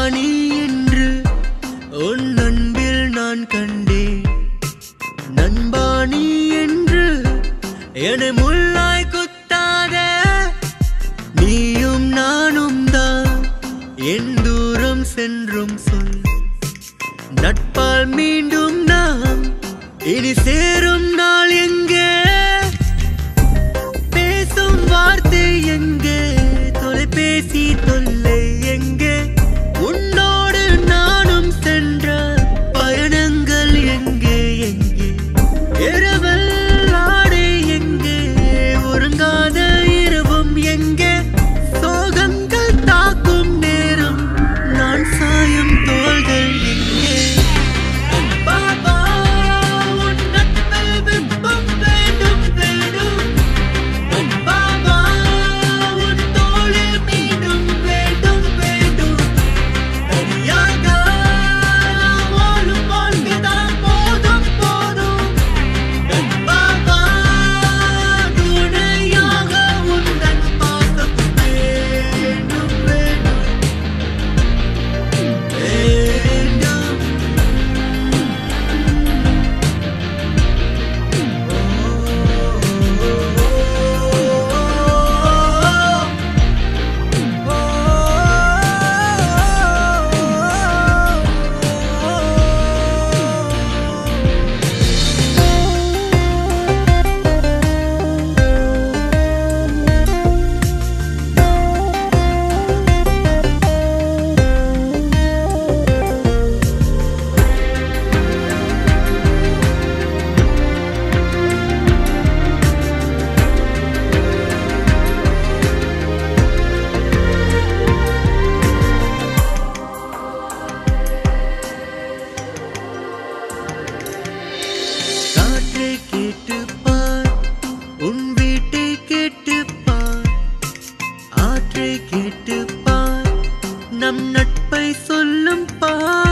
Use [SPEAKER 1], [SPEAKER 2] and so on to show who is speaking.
[SPEAKER 1] நீ என்று உன் அன்பில் நான் கண்டேன் நண்பா நீ என்று என்னை முள்ளாய் குத்தாத நீயும் நானும் தான் என் தூரம் சென்றும் சொல் நட்பால் மீண்டும் நாம் இனி சேரும் நாள் எங்கே பேசும் வார்த்தை எங்கே தொலைபேசி தொல்லை எங்கே உன்னோடு நானும் சென்ற பயணங்கள் எங்கே எங்கே இரவல் ஆடை எங்கே உறங்காத இரவும் எங்கே சோகங்கள் தாக்கும் நேரம் நான் சாயும் தோள்கள் எங்கே பாபா உன் நட்பில் விருப்பம் வேண்டும் வேண்டும் பாபா உன் தோளில் மீண்டும் வேண்டும் வேண்டும் தனியாக வாழும் வாழ்க்கைதான் போதும் போதும் பாபா துணையாக உந்தன் பாசம் வேண்டும் வேண்டும் வேண்டும் காற்றை கேட்டு பார் உன் வீட்டை கேட்டு பார் ஆற்றை கேட்டு பார் நம் நட்பை சொல்லும் பார்